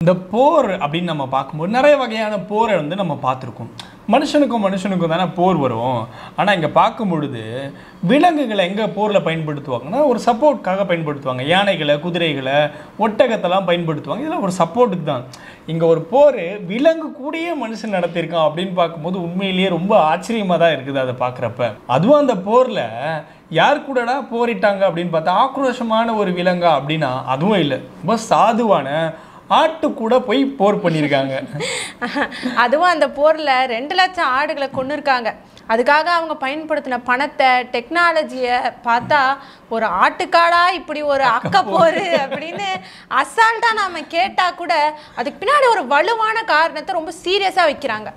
இந்த போர் அப்படின்னு நம்ம பார்க்கும்போது நிறைய வகையான போரை வந்து நம்ம பார்த்துருக்கோம் மனுஷனுக்கும் மனுஷனுக்கும் தானே போர் வரும் ஆனால் இங்கே பார்க்கும் பொழுது விலங்குகளை எங்கே போரில் பயன்படுத்துவாங்கன்னா ஒரு சப்போர்ட்காக பயன்படுத்துவாங்க யானைகளை குதிரைகளை ஒட்டகத்தெல்லாம் பயன்படுத்துவாங்க இதெல்லாம் ஒரு சப்போர்ட்டுக்கு தான் இங்கே ஒரு போர் விலங்கு கூடயே மனுஷன் நடத்தியிருக்கான் அப்படின்னு பார்க்கும்போது உண்மையிலேயே ரொம்ப ஆச்சரியமாக தான் இருக்குது அதை பார்க்குறப்ப அதுவும் அந்த போரில் யார் கூடடா போரிட்டாங்க அப்படின்னு பார்த்தா ஆக்ரோஷமான ஒரு விலங்கா அப்படின்னா அதுவும் இல்லை ரொம்ப சாதுவான ஆட்டு கூட போய் போர் பண்ணியிருக்காங்க அதுவும் அந்த போர்ல ரெண்டு லட்சம் ஆடுகளை கொண்டு இருக்காங்க அதுக்காக அவங்க பயன்படுத்தின பணத்தை டெக்னாலஜியை பார்த்தா ஒரு ஆட்டுக்காடா இப்படி ஒரு அக்க போர் அப்படின்னு அசால்ட்டா நாம கேட்டா கூட அதுக்கு பின்னாடி ஒரு வலுவான காரணத்தை ரொம்ப சீரியஸா வைக்கிறாங்க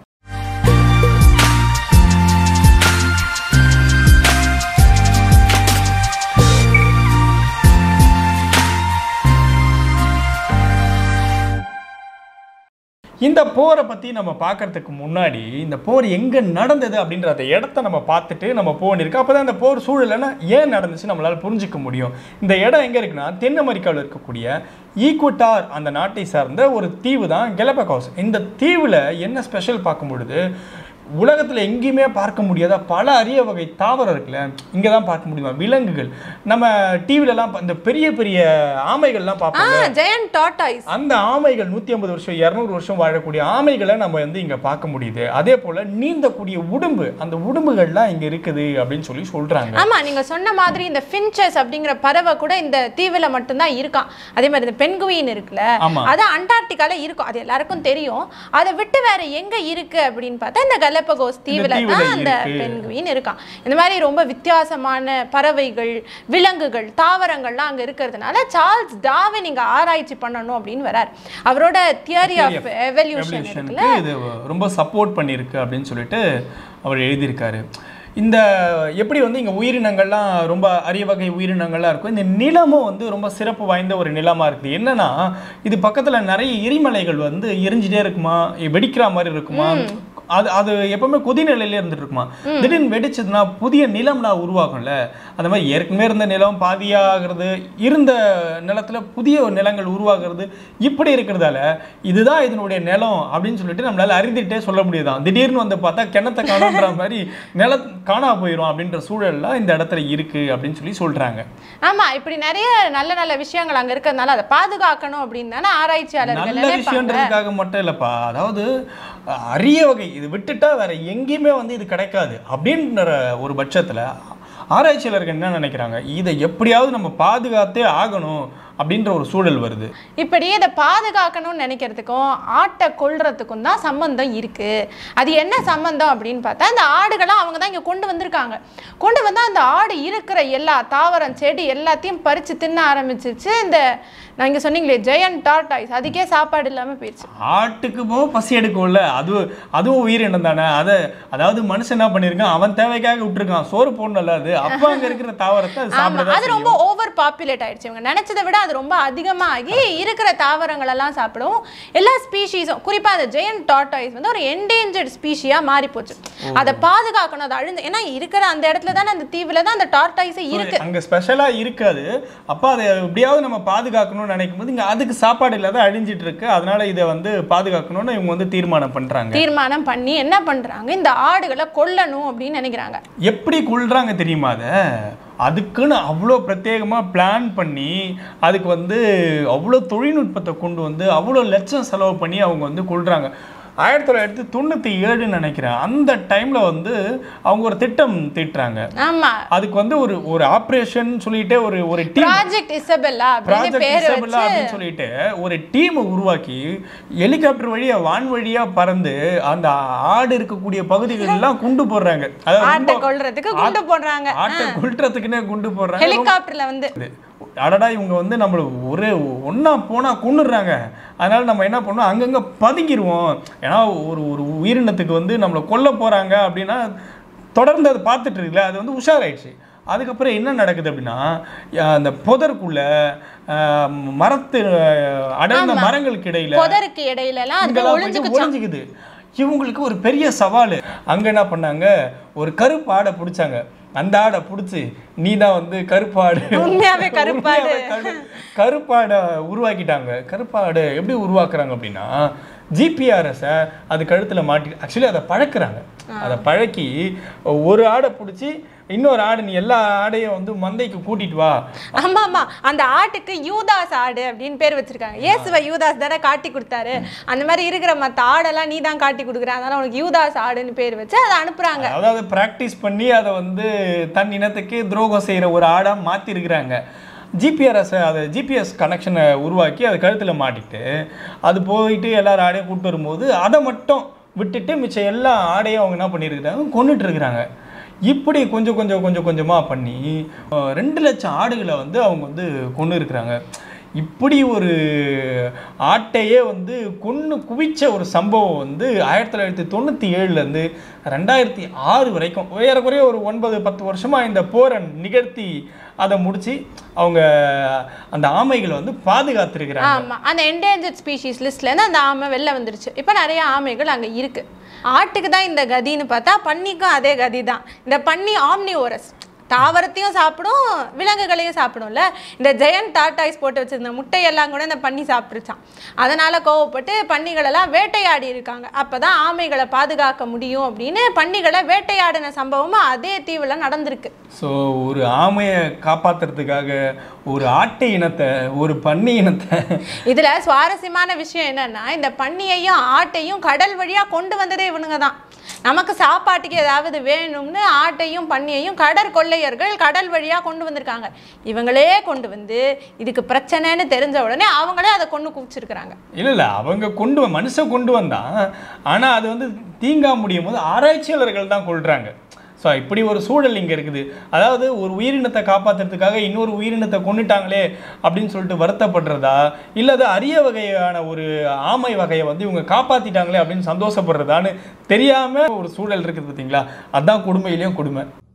இந்த போரை பற்றி நம்ம பார்க்கறதுக்கு முன்னாடி இந்த போர் எங்கே நடந்தது அப்படின்ற அந்த இடத்த நம்ம பார்த்துட்டு நம்ம போனிருக்கு அப்போ தான் இந்த போர் சூழலைன்னா ஏன் நடந்துச்சு நம்மளால் புரிஞ்சுக்க முடியும் இந்த இடம் எங்கே இருக்குன்னா தென் அமெரிக்காவில் இருக்கக்கூடிய ஈக்குவட்டார் அந்த நாட்டை சார்ந்த ஒரு தீவு தான் கெலபகாஸ் இந்த தீவில் என்ன ஸ்பெஷல் பார்க்கும் பொழுது உலகத்தில் எங்கேயுமே பார்க்க முடியாத பல அரிய வகை தாவரம் இருக்குல்ல இங்கே தான் பார்க்க முடியுமா விலங்குகள் நம்ம டிவிலலாம் இந்த பெரிய பெரிய ஆமைகள்லாம் பார்ப்போம் ஆ ஜெயன் டாட்டாய்ஸ் அந்த ஆமைகள் நூற்றி ஐம்பது வருஷம் இரநூறு வருஷம் வாழக்கூடிய ஆமைகளை நம்ம வந்து இங்கே பார்க்க முடியுது அதே போல் நீந்தக்கூடிய உடும்பு அந்த உடும்புகள்லாம் இங்கே இருக்குது அப்படின்னு சொல்லி சொல்கிறாங்க ஆமா நீங்க சொன்ன மாதிரி இந்த ஃபின்ச்சஸ் அப்படிங்கிற பறவை கூட இந்த தீவுல மட்டும்தான் இருக்கான் அதே மாதிரி இந்த பெண்குயின் இருக்குல்ல ஆமா. அது அண்டார்டிகால இருக்கும் அது எல்லாருக்கும் தெரியும் அதை விட்டு வேற எங்க இருக்கு அப்படின்னு பார்த்தா இந்த கலப்பகோஸ் தீவுல தீவுல தான் அந்த இருக்கு. பெண்குயின் இருக்கான் இந்த மாதிரி ரொம்ப வித்தியாசமான பறவைகள் விலங்குகள் தாவரங்கள்லாம் அங்க இருக்கிறதுனால சார்ல்ஸ் டார்வின் இங்க ஆராய்ச்சி பண்ணணும் அப்படின்னு வரார் அவரோட தியரி ஆஃப் எவல்யூஷன் இருக்குல்ல எவல்யூஷனுக்கு இது ரொம்ப சப்போர்ட் பண்ணியிருக்கு அப்படின்னு சொல்லிட்டு அவர் எழுதியிருக்காரு இந்த எப்படி வந்து இங்கே உயிரினங்கள்லாம் ரொம்ப அரிய வகை உயிரினங்கள்லாம் இருக்கும் இந்த நிலமும் வந்து ரொம்ப சிறப்பு வாய்ந்த ஒரு நிலமாக இருக்குது என்னன்னா இது பக்கத்தில் நிறைய எரிமலைகள் வந்து எரிஞ்சிட்டே இருக்குமா வெடிக்கிற மாதிரி இருக்குமா அது அது எப்பவுமே கொதிநிலையில இருந்துட்டு இருக்குமா திடீர்னு வெடிச்சதுன்னா புதிய நிலம்லாம் உருவாகும்ல அந்த மாதிரி ஏற்கனவே இருந்த நிலம் பாதியாகிறது இருந்த நிலத்துல புதிய ஒரு நிலங்கள் உருவாகிறது இப்படி இருக்கிறதால இதுதான் இதனுடைய நிலம் அப்படின்னு சொல்லிட்டு நம்மளால அறிந்துட்டே சொல்ல முடியுதான் திடீர்னு வந்து பார்த்தா கிணத்த காணுன்ற மாதிரி நில காணா போயிடும் அப்படின்ற சூழல்லாம் இந்த இடத்துல இருக்கு அப்படின்னு சொல்லி சொல்றாங்க ஆமா இப்படி நிறைய நல்ல நல்ல விஷயங்கள் அங்க இருக்கிறதுனால அதை பாதுகாக்கணும் அப்படின்னு தானே ஆராய்ச்சியாளர்கள் நல்ல நினைப்பாங்க விஷயன்றதுக்காக மட்டும் இல்லப்பா அதாவது அஹ், அரிய வகை இது விட்டுட்டா வேற எங்கேயுமே வந்து இது கிடைக்காது அப்படின்ற ஒரு பட்சத்துல ஆராய்ச்சியாளர்கள் என்ன நினைக்கிறாங்க இதை எப்படியாவது நம்ம பாதுகாத்தே ஆகணும் அப்படின்ற ஒரு சூழல் வருது இப்படி இதை பாதுகாக்கணும்னு நினைக்கிறதுக்கும் ஆட்டை கொல்றதுக்கும் தான் சம்பந்தம் இருக்கு அது என்ன சம்பந்தம் அப்படின்னு பார்த்தா இந்த ஆடுகளாம் அவங்க தான் இங்கே கொண்டு வந்திருக்காங்க கொண்டு வந்து அந்த ஆடு இருக்கிற எல்லா தாவரம் செடி எல்லாத்தையும் பறித்து தின்ன ஆரம்பிச்சிருச்சு இந்த நான் இங்கே சொன்னீங்களே ஜெயன் டார்டாய்ஸ் அதுக்கே சாப்பாடு இல்லாமல் போயிடுச்சு ஆட்டுக்கு போ பசி எடுக்கும்ல அது அதுவும் உயிரினம் தானே அதை அதாவது மனுஷன் என்ன பண்ணியிருக்கான் அவன் தேவைக்காக விட்டுருக்கான் சோறு போடணும்ல அது அப்போ அங்க இருக்கிற தாவரத்தை அது ஆமா சாப்பிட அது ரொம்ப ஓவர் பாப்புலேட் ஆயிடுச்சு இவங்க நினைச்சதை விட அது ரொம்ப அதிகமாகி இருக்கிற தாவரங்கள் எல்லாம் சாப்பிடும் எல்லா ஸ்பீஷீஸும் குறிப்பா அந்த ஜெயன் டாட்டாய்ஸ் வந்து ஒரு என்டேஞ்சர்ட் ஸ்பீஷியா மாறி போச்சு அதை பாதுகாக்கணும் அதை அழிந்து ஏன்னா இருக்கிற அந்த இடத்துல தானே அந்த தீவுல தான் அந்த டார்டாய்ஸே இருக்கு அங்க ஸ்பெஷலா இருக்காது அப்ப அதை எப்படியாவது நம்ம பாதுகாக்கணும்னு நினைக்கும் போது இங்க அதுக்கு சாப்பாடு இல்லாத அழிஞ்சிட்டு இருக்கு அதனால இதை வந்து பாதுகாக்கணும்னு இவங்க வந்து தீர்மானம் பண்றாங்க தீர்மானம் பண்ணி என்ன பண்றாங்க இந்த ஆடுகளை கொல்லணும் அப்படின்னு நினைக்கிறாங்க எப்படி கொள்றாங்க தெரியுமா அதை அதுக்குன்னு அவ்வளோ பிரத்யேகமாக பிளான் பண்ணி அதுக்கு வந்து அவ்வளோ தொழில்நுட்பத்தை கொண்டு வந்து அவ்வளோ லட்சம் செலவு பண்ணி அவங்க வந்து கொள்றாங்க ஆயிரத்தி தொள்ளாயிரத்தி தொண்ணூற்றி ஏழுன்னு நினைக்கிறேன் அந்த டைமில் வந்து அவங்க ஒரு திட்டம் தீட்டுறாங்க ஆமா அதுக்கு வந்து ஒரு ஒரு ஆப்ரேஷன் சொல்லிட்டே ஒரு ஒரு டீம் ப்ராஜெக்ட் இசபெல்லா அப்படின்னு ப்ராஜெக்ட் பேர் இசபெல்லா வச்சு அப்படின்னு சொல்லிட்டு ஒரு டீமை உருவாக்கி ஹெலிகாப்டர் வழியா வான் வழியா பறந்து அந்த ஆடு இருக்கக்கூடிய பகுதிகள் எல்லாம் குண்டு போடுறாங்க அதாவது ஆட்டை ரொம்ப- கொல்றதுக்கு குண்டு போடுறாங்க ஆட்டை கொல்றதுக்குன்னே குண்டு போடுறாங்க ஹெலிகாப்டர்ல வந்து அடடா இவங்க வந்து நம்மள ஒரே ஒண்ணா போனா கொன்னுடுறாங்க அதனால நம்ம என்ன பண்ணோம் அங்கங்க பதுங்கிடுவோம் ஏன்னா ஒரு ஒரு உயிரினத்துக்கு வந்து நம்மளை கொல்ல போறாங்க அப்படின்னா தொடர்ந்து அதை பார்த்துட்டு இருக்குல்ல அது வந்து உஷாராயிடுச்சு அதுக்கப்புறம் என்ன நடக்குது அப்படின்னா அஹ் அந்த புதருக்குள்ள அஹ் மரத்து அஹ் அடர்ந்த மரங்களுக்கு இடையில புதருக்கு இடையில எல்லாம் அது இங்கெல்லாம் ஒளிஞ்சுக்கு போயிட்டு ஒளிஞ்சுக்குது இவங்களுக்கு ஒரு பெரிய சவால் அங்க என்ன பண்ணாங்க ஒரு கருப்பு ஆடை பிடிச்சாங்க அந்த ஆடை பிடிச்சி நீ தான் வந்து கருப்பாடு உண்மையாவே கருப்பாடு. உண்மையாவே கரு- கருப்பாடை உருவாக்கிட்டாங்க கருப்பாடு எப்படி உருவாக்குறாங்க அப்படின்னா ஜிபிஆர்எஸை அது கழுத்துல மாட்டி ஆக்சுவலி அதை பழக்குறாங்க அதை பழக்கி ஒரு ஆடை பிடிச்சி இன்னொரு ஆடு நீ எல்லா ஆடையும் வந்து மந்தைக்கு கூட்டிட்டு வா ஆமா ஆமா அந்த ஆட்டுக்கு யூதாஸ் ஆடு அப்படின்னு பேர் வச்சிருக்காங்க இயேசுவை யூதாஸ் தானே காட்டி கொடுத்தாரு அந்த மாதிரி இருக்கிற மத்த ஆடெல்லாம் நீ தான் காட்டி கொடுக்குற அதனால உனக்கு யூதாஸ் ஆடுன்னு பேர் வச்சு அதை அனுப்புறாங்க அதாவது ப்ராக்டிஸ் பண்ணி அதை வந்து தன் இனத்துக்கு துரோகம் செய்கிற ஒரு ஆடாக மாற்றிருக்கிறாங்க ஜிபிஆர்எஸ் அதை ஜிபிஎஸ் கனெக்ஷனை உருவாக்கி அதை கழுத்தில் மாட்டிட்டு அது போயிட்டு எல்லாரும் ஆடையும் கூப்பிட்டு வரும்போது அதை மட்டும் விட்டுட்டு மிச்சம் எல்லா ஆடையும் அவங்க என்ன பண்ணியிருக்கிறாங்க கொண்டுட்டு இருக்கிறாங்க இப்படி கொஞ்சம் கொஞ்சம் கொஞ்சம் கொஞ்சமாக பண்ணி அஹ், ரெண்டு லட்சம் ஆடுகளை வந்து அவங்க வந்து கொண்டு இருக்கிறாங்க இப்படி ஒரு ஆட்டையே வந்து கொன்று குவிச்ச ஒரு சம்பவம் வந்து ஆயிரத்தி தொள்ளாயிரத்தி தொண்ணூற்றி ஏழுலேருந்து ரெண்டாயிரத்தி ஆறு வரைக்கும் ஏறக்குறைய ஒரு ஒன்பது பத்து வருஷமாக இந்த போரை நிகழ்த்தி அதை முடிச்சு அவங்க அந்த ஆமைகளை வந்து பாதுகாத்திருக்கிறாங்க ஆமா அந்த என்டேஞ்சர்ட் ஸ்பீஷீஸ் லிஸ்ட்ல இருந்து அந்த ஆமை வெளில வந்துருச்சு இப்போ நிறைய ஆமைகள் அங்க இருக்கு ஆட்டுக்கு தான் இந்த கதின்னு பார்த்தா பன்னிக்கும் அதே கதி தான் இந்த பன்னி ஆம்னிவோரஸ் தாவரத்தையும் சாப்பிடும் விலங்குகளையும் சாப்பிடும்ல இந்த ஜெயன் டாட்டாய்ஸ் போட்டு வச்சிருந்த முட்டையெல்லாம் கூட இந்த பன்னி சாப்பிட்டுருச்சான் அதனால கோவப்பட்டு பன்னிகளெல்லாம் வேட்டையாடி இருக்காங்க அப்பதான் ஆமைகளை பாதுகாக்க முடியும் அப்படின்னு பன்னிகளை வேட்டையாடின சம்பவமும் அதே தீவுல நடந்திருக்கு ஸோ ஒரு ஆமையை காப்பாத்துறதுக்காக ஒரு ஆட்டை இனத்தை ஒரு பன்னி இனத்தை இதுல சுவாரஸ்யமான விஷயம் என்னன்னா இந்த பன்னியையும் ஆட்டையும் கடல் வழியா கொண்டு வந்ததே இவனுங்க தான் நமக்கு சாப்பாட்டுக்கு ஏதாவது வேணும்னு ஆட்டையும் பன்னியையும் கடற்கொள்ளையர்கள் கடல் வழியா கொண்டு வந்திருக்காங்க இவங்களே கொண்டு வந்து இதுக்கு பிரச்சனைன்னு தெரிஞ்ச உடனே அவங்களே அதை கொண்டு குவிச்சிருக்கிறாங்க இல்லை இல்லை அவங்க கொண்டு வ- மனுஷன் கொண்டு வந்தான் ஆனால் அது வந்து தீங்கா முடியும் போது ஆராய்ச்சியாளர்கள் தான் கொள்றாங்க ஸோ இப்படி ஒரு சூழல் இங்கே இருக்குது அதாவது ஒரு உயிரினத்தை காப்பாற்றுறதுக்காக இன்னொரு உயிரினத்தை கொண்டுட்டாங்களே அப்படின்னு சொல்லிட்டு வருத்தப்படுறதா இல்லை அது அரிய வகையான ஒரு ஆமை வகையை வந்து இவங்க காப்பாற்றிட்டாங்களே அப்படின்னு சந்தோஷப்படுறதான்னு தெரியாமல் ஒரு சூழல் இருக்குது பார்த்தீங்களா அதான் கொடுமையிலையும் கொடுமை